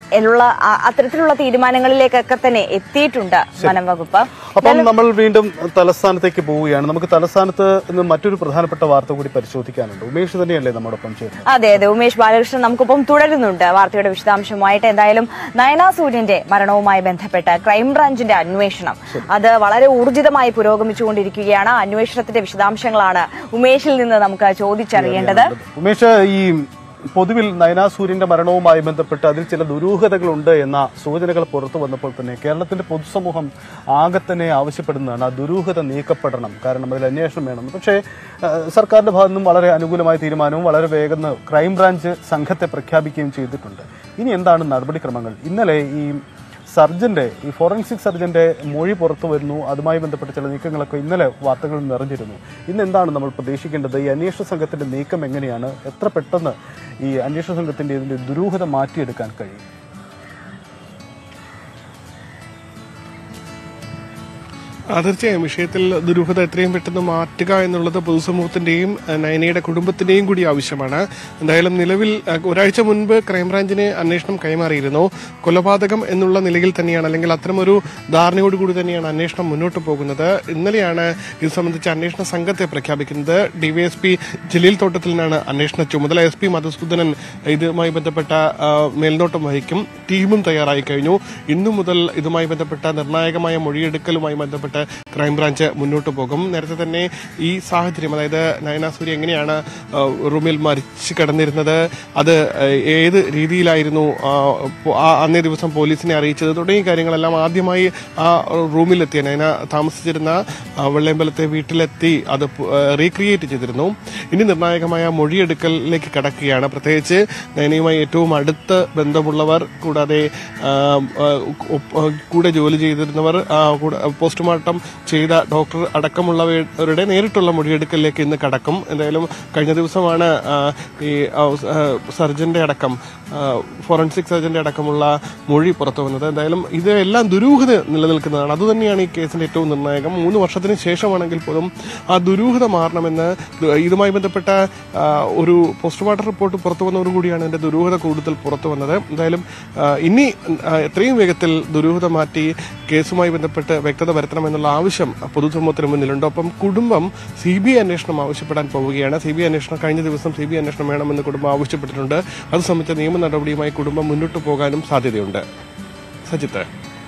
ഉള്ള ആ- അത്തരത്തിലുള്ള തീരുമാനങ്ങളിലേക്കൊക്കെ തന്നെ എത്തിയിട്ടുണ്ട് വനം വകുപ്പ് അപ്പം നമ്മൾ വീണ്ടും തലസ്ഥാനത്തേക്ക് പോവുകയാണ് നമുക്ക് തലസ്ഥാനത്ത് ഇന്ന് മറ്റൊരു പ്രധാനപ്പെട്ട വാർത്ത കൂടി പരിശോധിക്കാനുണ്ട് ഉമേഷ് തന്നെയല്ലേ നമ്മോടൊപ്പം ചേരുന്നത് അതെ അതെ ഉമേഷ് ബാലകൃഷ്ണൻ നമുക്കൊപ്പം തുടരുന്നുണ്ട് വാർത്തയുടെ വിശദാംശമായിട്ട് എന്തായാലും നയന സൂര്യന്റെ മരണവുമായി ബന്ധപ്പെട്ട് ക്രൈംബ്രാഞ്ചിന്റെ അന്വേഷണം അത് വളരെ ഊർജിതമായി പുരോഗമിച്ചുകൊണ്ടിരിക്കുകയാണ് അന്വേഷണത്തിന്റെ വിശദാംശങ്ങളാണ് ഉമേഷിൽ നിന്ന് നമുക്ക് ചോദിച്ചറിയേണ്ടത് ഉമേഷ് ഈ പൊതുവിൽ നയനാ സൂര്യന്റെ മരണവുമായി ബന്ധപ്പെട്ട് അതിൽ ചില ദുരൂഹതകളുണ്ട് എന്ന സൂചനകൾ പുറത്തു വന്നപ്പോൾ തന്നെ കേരളത്തിന്റെ പൊതുസമൂഹം ആകെ തന്നെ ആവശ്യപ്പെടുന്നതാണ് ആ ദുരൂഹത നീക്കപ്പെടണം കാരണം അതിൽ അന്വേഷണം വേണം പക്ഷേ ആ, സർക്കാരിന്റെ ഭാഗത്തു നിന്നും വളരെ അനുകൂലമായ തീരുമാനവും വളരെ വേഗം ക്രൈംബ്രാഞ്ച് സംഘത്തെ പ്രഖ്യാപിക്കുകയും ചെയ്തിട്ടുണ്ട് ഇനി എന്താണ് നടപടിക്രമങ്ങൾ ഇന്നലെ ഈ സർജന്റെ ഈ ഫോറൻസിക് സർജന്റെ മൊഴി പുറത്തു വരുന്നു അതുമായി ബന്ധപ്പെട്ട ചില നീക്കങ്ങളൊക്കെ ഇന്നലെ വാർത്തകൾ നിറഞ്ഞിരുന്നു ഇന്ന് എന്താണ് നമ്മൾ പ്രതീക്ഷിക്കേണ്ടത് ഈ അന്വേഷണ സംഘത്തിന്റെ നീക്കം എങ്ങനെയാണ് എത്ര പെട്ടെന്ന് ഈ അന്വേഷണ സംഘത്തിന്റെ ഇതിന്റെ ദുരൂഹത മാറ്റിയെടുക്കാൻ കഴിയും ആ, തീർച്ചയായും വിഷയത്തിൽ ദുരൂഹത എത്രയും പെട്ടെന്ന് മാറ്റുക എന്നുള്ളത് പൊതുസമൂഹത്തിന്റെയും ആ, നയനയുടെ കുടുംബത്തിന്റെയും കൂടി ആവശ്യമാണ് എന്തായാലും നിലവിൽ ആ, ഒരാഴ്ച മുൻപ് ക്രൈംബ്രാഞ്ചിന് അന്വേഷണം കൈമാറിയിരുന്നു കൊലപാതകം എന്നുള്ള നിലയിൽ തന്നെയാണ് അല്ലെങ്കിൽ അത്തരമൊരു ധാരണയോടുകൂടി തന്നെയാണ് അന്വേഷണം മുന്നോട്ട് പോകുന്നത് ഇന്നലെയാണ് ഇത് സംബന്ധിച്ച് അന്വേഷണ സംഘത്തെ പ്രഖ്യാപിക്കുന്നത് ഡിവൈഎസ്പി ജലീൽ തോട്ടത്തിലിനാണ് അന്വേഷണ ചുമതല എസ് പി മധുസൂദനൻ ഇതുമായി ബന്ധപ്പെട്ട ആ, മേൽനോട്ടം വഹിക്കും ടീമും തയ്യാറായി കഴിഞ്ഞു ഇന്നു മുതൽ ഇതുമായി ബന്ധപ്പെട്ട നിർണായകമായ മൊഴിയെടുക്കലുമായി ബന്ധപ്പെട്ട് ക്രൈംബ്രാഞ്ച് മുന്നോട്ട് പോകും നേരത്തെ തന്നെ ഈ സാഹചര്യം അതായത് നയന സൂര്യ എങ്ങനെയാണ് ആ, റൂമിൽ മരിച്ചു കിടന്നിരുന്നത് അത് ആ, ഏത് രീതിയിലായിരുന്നു ആ, പോ- ആ അന്നേ ദിവസം പോലീസിനെ അറിയിച്ചത് തുടങ്ങിയ കാര്യങ്ങളെല്ലാം ആദ്യമായി ആ റൂമിലെത്തിയ നയന താമസിച്ചിരുന്ന ആ, വെള്ളയമ്പലത്തെ വീട്ടിലെത്തി അത് റീക്രിയേറ്റ് ചെയ്തിരുന്നു ഇനി നിർണായകമായ മൊഴിയെടുക്കലിലേക്ക് കടക്കുകയാണ് പ്രത്യേകിച്ച് നയനയുമായി ഏറ്റവും അടുത്ത് ബന്ധമുള്ളവർ കൂടാതെ ആ, ആ, ഒപ്പ്- ആ, കൂടെ ജോലി ചെയ്തിരുന്നവർ ആ, കൂടെ- പോസ്റ്റ്മോർട്ടം ചെയ്ത ഡോക്ടർ അടക്കമുള്ളവരുടെ നേരിട്ടുള്ള മൊഴിയെടുക്കലിലേക്ക് ഇന്ന് കടക്കും എന്തായാലും കഴിഞ്ഞ ദിവസമാണ് ആ, ഈ ആ, ആ, സർജന്റെ അടക്കം ആ, ഫോറൻസിക് സർജന്റെ അടക്കമുള്ള മൊഴി പുറത്തു വന്നത് എന്തായാലും ഇത് എല്ലാം ദുരൂഹത നിലനിൽക്കുന്നതാണ് അതുതന്നെയാണ് ഈ കേസിന്റെ ഏറ്റവും നിർണായകം മൂന്ന് വർഷത്തിന് ശേഷമാണെങ്കിൽ പോലും ആ ദുരൂഹത മാറണമെന്ന് ദു- ഇതുമായി ബന്ധപ്പെട്ട ആ, ഒരു പോസ്റ്റ്മോർട്ടം റിപ്പോർട്ട് പുറത്തു വന്നതോടുകൂടിയാണ് ഇതിന്റെ ദുരൂഹത കൂടുതൽ പുറത്തു വന്നത് എന്തായാലും ആ, ഇനി ആ, എത്രയും വേഗത്തിൽ ദുരൂഹത മാറ്റി കേസുമായി ബന്ധപ്പെട്ട് വ്യക്തത വരുത്തണമെന്നുള്ള ആവശ്യം പൊതുസമൂഹത്തിന് മുന്നിലുണ്ട് ഒപ്പം കുടുംബം സി ബി ഐ അന്വേഷണം ആവശ്യപ്പെടാൻ പോവുകയാണ് സി ബി ഐ അന്വേഷണം കഴിഞ്ഞ ദിവസം സി ബി ഐ അന്വേഷണം വേണമെന്ന് കുടുംബം ആവശ്യപ്പെട്ടിട്ടുണ്ട് അത് സംബന്ധിച്ച നിയമ നടപടിയുമായി കുടുംബം മുന്നോട്ട് പോകാനും സാധ്യതയുണ്ട് സജിത്ത്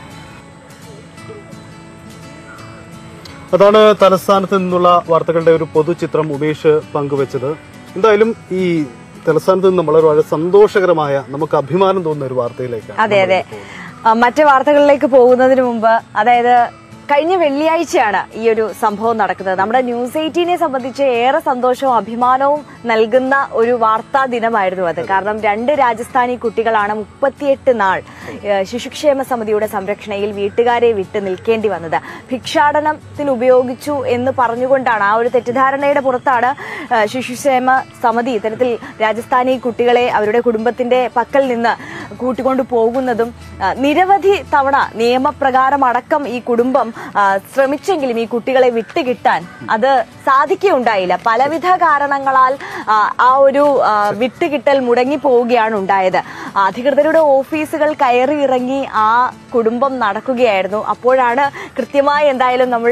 അതാണ് തലസ്ഥാനത്ത് നിന്നുള്ള വാർത്തകളുടെ ഒരു പൊതുചിത്രം ഉമേഷ് പങ്കുവച്ചത് എന്തായാലും ഈ തലസ്ഥാനത്ത് നിന്ന് വളരെ വളരെ സന്തോഷകരമായ നമുക്ക് അഭിമാനം തോന്നുന്ന ഒരു വാർത്തയിലേക്കാണ് അതെ അതെ ആ, മറ്റ് വാർത്തകളിലേക്ക് പോകുന്നതിന് മുമ്പ് അതായത് കഴിഞ്ഞ വെള്ളിയാഴ്ചയാണ് ഈ ഒരു സംഭവം നടക്കുന്നത് നമ്മുടെ ന്യൂസ് എയ്റ്റീനെ സംബന്ധിച്ച് ഏറെ സന്തോഷവും അഭിമാനവും നൽകുന്ന ഒരു വാർത്താ ദിനമായിരുന്നു അത് കാരണം രണ്ട് രാജസ്ഥാനി കുട്ടികളാണ് മുപ്പത്തിയെട്ട് നാൾ ഏഹ്, ശിശുക്ഷേമ സമിതിയുടെ സംരക്ഷണയിൽ വീട്ടുകാരെ വിട്ട് നിൽക്കേണ്ടി വന്നത് ഭിക്ഷാടനത്തിന് ഉപയോഗിച്ചു എന്ന് പറഞ്ഞുകൊണ്ടാണ് ആ ഒരു തെറ്റിദ്ധാരണയുടെ പുറത്താണ് ഏഹ്, ശിശുക്ഷേമ സമിതി ഇത്തരത്തിൽ രാജസ്ഥാനി കുട്ടികളെ അവരുടെ കുടുംബത്തിന്റെ പക്കൽ നിന്ന് കൂട്ടിക്കൊണ്ടു പോകുന്നതും ആ, നിരവധി തവണ നിയമപ്രകാരം അടക്കം ഈ കുടുംബം ആ, ശ്രമിച്ചെങ്കിലും ഈ കുട്ടികളെ വിട്ടുകിട്ടാൻ അത് സാധിക്കുകയുണ്ടായില്ല പലവിധ കാരണങ്ങളാൽ ആ, ആ ഒരു ആ, വിട്ടുകിട്ടൽ മുടങ്ങി പോവുകയാണ് ഉണ്ടായത് അധികൃതരുടെ ഓഫീസുകൾ കയറി ഇറങ്ങി ആ കുടുംബം നടക്കുകയായിരുന്നു അപ്പോഴാണ് കൃത്യമായി എന്തായാലും നമ്മൾ